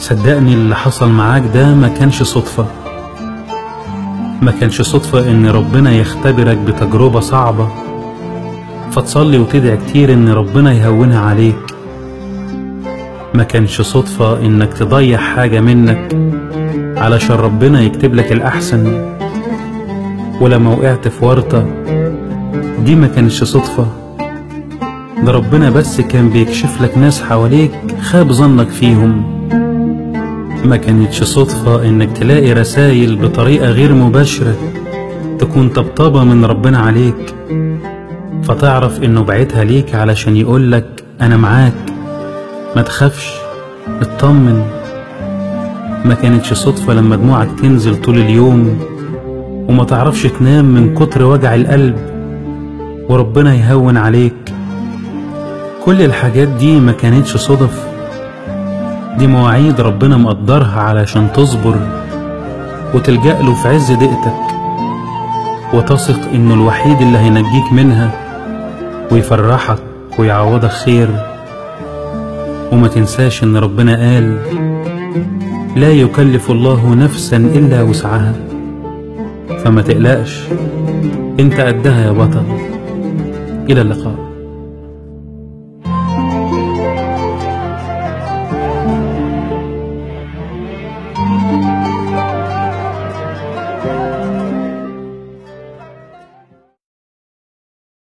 صدقني اللي حصل معاك ده ما كانش صدفة ما كانش صدفة ان ربنا يختبرك بتجربة صعبة فتصلي وتدعي كتير ان ربنا يهونها عليك ما كانش صدفة انك تضيع حاجة منك علشان ربنا يكتب لك الأحسن ولما وقعت في ورطة دي ما كانش صدفة ده ربنا بس كان بيكشف لك ناس حواليك خاب ظنك فيهم ما كانتش صدفة انك تلاقي رسايل بطريقة غير مباشرة تكون طبطبة من ربنا عليك فتعرف انه بعتها ليك علشان يقولك انا معاك ما تخافش اطمن ما كانتش صدفة لما دموعك تنزل طول اليوم وما تعرفش تنام من كتر وجع القلب وربنا يهون عليك كل الحاجات دي ما كانتش صدف دي مواعيد ربنا مقدرها علشان تصبر وتلجأ له في عز ضيقتك وتثق انه الوحيد اللي هينجيك منها ويفرحك ويعوضك خير وما تنساش ان ربنا قال لا يكلف الله نفسا الا وسعها فما تقلقش انت قدها يا بطل الى اللقاء